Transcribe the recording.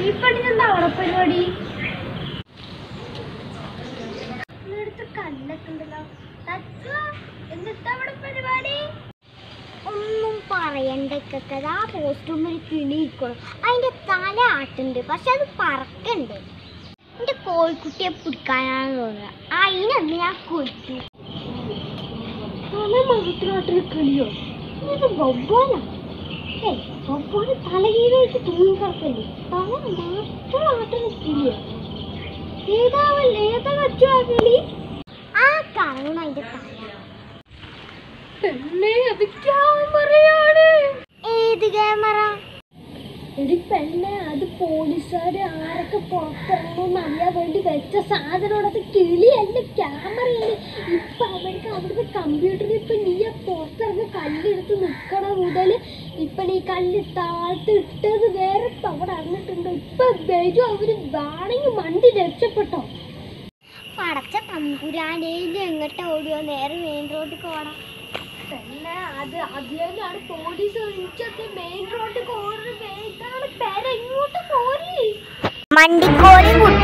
ഈ പെണ്ണിനെന്താ അവിടെ പരിപാടി ഇവിടുത്തെ കല്ലൊക്കെ ഉണ്ടല്ലോ തച്ചുവാ, എന്നിട്ടാ അവിടെ പരിപാടി ഒന്നും പറയണ്ടൊക്കെ ആ പോസ്റ്റുമ്മിൽ കിളി ഇരിക്കണം അതിന്റെ തല ആട്ടുണ്ട് പക്ഷെ അത് പറക്കണ്ട് എന്റെ കോഴിക്കുട്ടിയെ പിടിക്കാനാണ് തോന്നുക അതിനന്ന് ഞാൻ കൊച്ചു തല മാത്രമായിട്ടൊരു കിളിയോ ഇത് ബൊബ്ബോനാ ഏയ് ബൊബ്ബോന് തലകീഴായിട്ട് തൂങ്ങി കിടക്കല്ലേ തല മാത്രമായിട്ടൊരു കിളിയോ ഏതാവല്ലേ ഏതാ വെച്ചു ആ കിളി ആ കറങ്ങണ അതിന്റെ തല പെണ്ണേ അത് ക്യാമറയാണ് ഏത് ക്യാമറ എടി പെണ്ണെ അത് പോലീസുകാര് ആരൊക്കെ പുറത്തിറങ്ങണമെന്ന് അറിയാൻ വേണ്ടി വെച്ച സാധനമാണ് അത് കിളിയല്ല ക്യാമറയാണ് ഇപ്പൊ അവർക്ക് അവിടുത്തെ കമ്പ്യൂട്ടറിൽ ഇപ്പൊ നീ ആ പുറത്തിറങ്ങി കല്ലെടുത്ത് നിക്കണ മുതൽ ഇപ്പൊ നീ കല്ല് താഴ്ത്ത് ഇട്ടത് വേറെ ഇപ്പൊ അവിടെ അറിഞ്ഞിട്ടുണ്ടോ ഇപ്പൊ വരും അവര് വേണമെങ്കിൽ മണ്ടി രക്ഷപ്പെട്ടോ പടച്ച തമ്പുരാനേലും എങ്ങോട്ടാ ഓടുക നേരെ മെയിൻ റോഡിൽ ഓടാം പിന്നെ അത് അതിലാണ് പോലീസ് ഒഴിച്ചത് മെയിൻ റോഡിൽ ഓടുന്നത് ഇതാണ് പേര ഇങ്ങോട്ട് പോരി മണ്ടിക്കോലി